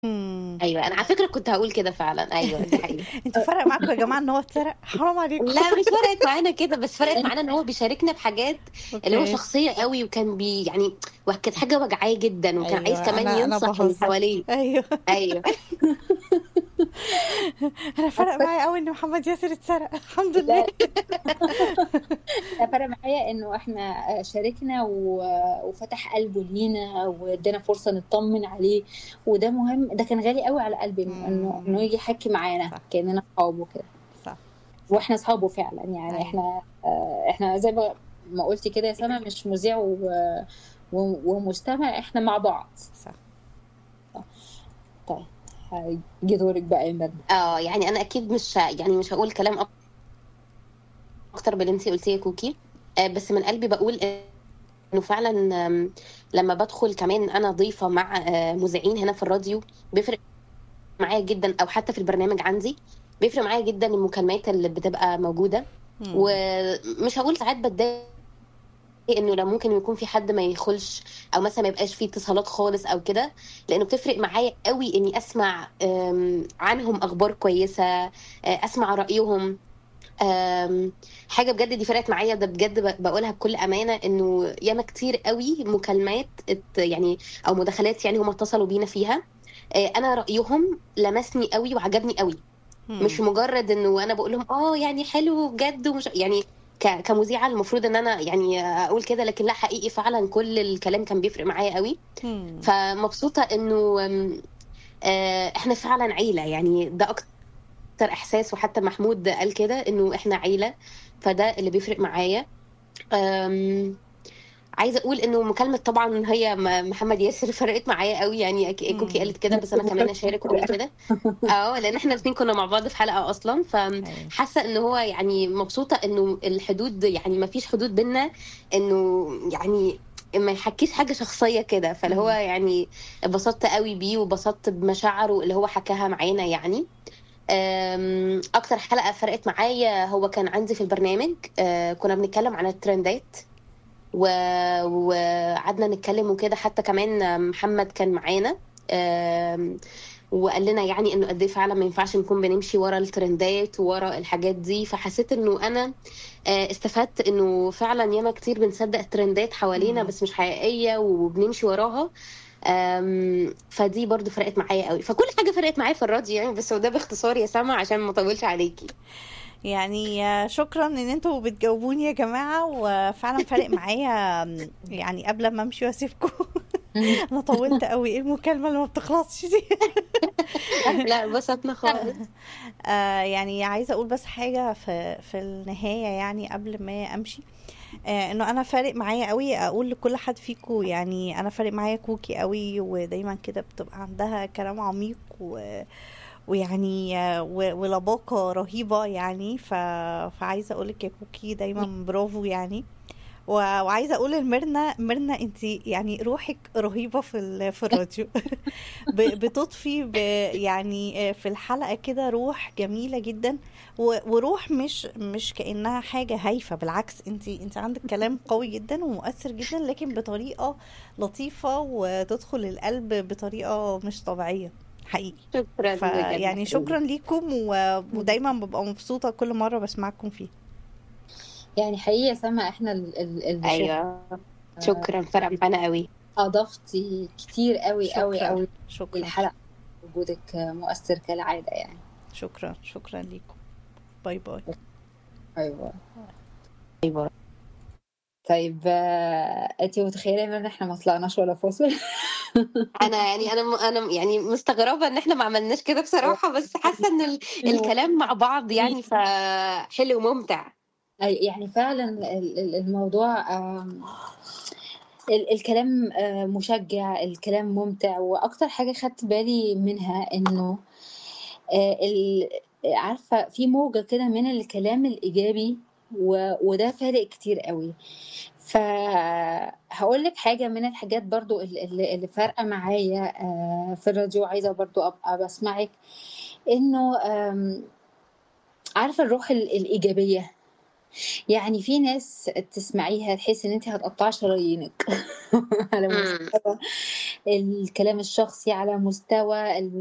إمم. أيوه، أنا على فكرة كنت هاقول كده فعلًا، أيوه دي حقيقة. أنتم فرق معاكم يا جماعة إن هو اتسرق؟ حرام عليكم. لأ مش فرقت معانا كده، بس فرقت معانا إن هو بيشاركنا بحاجات اللي هو أوكي. شخصية أوي وكان بي يعني وكانت حاجة واجعاه جدًا وكان عايز أيوه، كمان أنا أنا ينصح اللي باهزر. حواليه. أيوه. أيوه. أنا فرق معايا أوي إن محمد ياسر اتسرق، الحمد لله. لا أنا فرق معايا إنه إحنا شاركنا و وفتح قلبه لينا وادانا فرصة نطمن عليه، وده مهم ده كان غالي أوي على قلبي إنه إنه إمم. إنه ييجي يحكي معانا صح. كأننا أصحابه كده. صح. وإحنا أصحابه فعلًا يعني أيوه. إحنا آآ إحنا زي ما ما قُلتِ كده يا سما مش مذيع و و ومستمع، إحنا مع بعض. صح. طيب هييجي دورِك بقى يا ميرنا. آه، يعني أنا أكيد مش يعني مش هاقول كلام أك أكتر من اللي أنتِ قُلتيه يا كوكي، آآ بس من قلبي باقول إنه فعلًا آمم لمّا بادخل كمان أنا ضيفة مع آآ مذيعين هنا في الراديو، بيفرق معايا جدًا أو حتى في البرنامج عندي، بيفرق معايا جدًا المكالمات اللي بتبقى موجودة، إمم. ومش هاقول ساعات باتضايق إنه لو ممكن يكون في حد ما يدخلش أو مثلًا ما يبقاش في اتصالات خالص أو كده، لإنه بتفرق معايا أوي إني أسمع آمم عنهم أخبار كويسة، آآ أسمع رأيهم، آمم حاجة بجد دي فرقت معايا، ده بجد ب باقولها بكل أمانة إنه ياما كتير أوي مكالمات ات يعني أو مداخلات يعني هُم اتصلوا بينا فيها، آآ أنا رأيهم لمسني أوي وعجبني أوي، مش إمم. مجرد إنه أنا باقول لهم آه يعني حلو بجد ومش يعني ك كمذيعة المفروض إن أنا يعني أقول كده، لكن لأ حقيقي فعلًا كل الكلام كان بيفرق معايا أوي، إمم. فمبسوطة إنه آمم آآ إحنا فعلًا عيلة، يعني ده أكتر إحساس وحتى محمود قال كده إنه إحنا عيلة، فده اللي بيفرق معايا. آمم عايزة أقول إنه مكالمة طبعًا هي م محمد ياسر فرقت معايا أوي، يعني أك كوكي إمم. قالت كده بس أنا كمان أشارك وأقول كده. آه، لإن إحنا الاتنين كنا مع بعض في حلقة أصلًا، أيوه. فحاسة إن هو يعني مبسوطة إنه الحدود يعني ما فيش حدود بيننا، إنه يعني ما يحكيش حاجة شخصية كده، فاللي هو إمم. يعني اتبسطت أوي بيه واتبسطت بمشاعره اللي هو حكاها معانا يعني. آمم أكتر حلقة فرقت معايا هو كان عندي في البرنامج، آآ كنا بنتكلم عن الترندات و وقعدنا نتكلم وكده، حتى كمان محمد كان معانا، آمم وقال لنا يعني إنه قد إيه فعلًا ما ينفعش نكون بنمشي ورا الترندات وورا الحاجات دي، فحسيت إنه أنا آآ استفدت إنه فعلًا ياما كتير بنصدق الترندات حوالينا إمم. بس مش حقيقية وبنمشي وراها، آمم فدي برضه فرقت معايا أوي، فكل حاجة فرقت معايا في الراديو يعني، بس وده باختصار يا سما عشان ما أطوّلش عليكِ. يعني شكرًا إن أنتم بتجاوبوني يا جماعة، وفعلًا فارق معايا آمم يعني قبل أمّا أمشي وأسيبكم أنا طوّلت أوي، إيه المكالمة اللي ما بتخلصش دي؟ لأ اتبسطنا خالص. آآ يعني عايزة أقول بس حاجة في في النهاية يعني قبل ما أمشي، آآ إنه أنا فارق معايا أوي أقول لكل حد فيكم يعني أنا فارق معايا كوكي أوي، ودايمًا كده بتبقى عندها كلام عميق و ويعني و ولباقة رهيبة يعني، ف فعايزة أقول لِك يا كوكي دايمًا برافو يعني، و وعايزة أقول لميرنا، ميرنا أنتِ يعني روحِك رهيبة في ال في الراديو ب بتضفي ب يعني آآ في الحلقة كده روح جميلة جدًا، و وروح مش مش كأنها حاجة هايفة، بالعكس أنتِ أنتِ عندِك كلام قوي جدًا ومؤثر جدًا، لكن بطريقة لطيفة وتدخل القلب بطريقة مش طبيعية حقيقي. شكرًا بجد فيعني حقيقي. شكرًا ليكم و ودايمًا بابقى مبسوطة كل مرة باسمعكم فيها. يعني حقيقي يا سما إحنا ال ال اللي أيوه، شُفنا شكرًا فرق معانا أوي. أضفتِ كتير أوي، أوي، شكرًا، أوي شكرًا. للحلقة، وجودِك مؤثر كالعادة يعني. شكرًا، شكرًا ليكم. باي، باي. باي، باي. باي، باي. طيب أنتِ متخيلة يا ميرنا إحنا ما طلعناش ولا فاصل؟ أنا يعني أنا م أنا يعني مستغربة إن إحنا ما عملناش كده بصراحة، بس حاسة إن ال الكلام مع بعض يعني فحلو وممتع. أي يعني فعلًا ال ال الموضوع آمم ال الكلام آآ مشجع، الكلام ممتع، وأكتر حاجة خدت بالي منها إنه آآ ال عارفة في موجة كده من الكلام الإيجابي، و وده فارق كتير أوي. فهاقول لِك حاجة من الحاجات برضه ال ال اللي فارقة معايا آآ في الراديو، عايزة برضه أبقى باسمعِك، إنه آمم عارفة الروح ال الإيجابية؟ يعني في ناس تسمعيها تحسي ان انت هتقطعي شرايينك على امم مستوى الكلام الشخصي على مستوى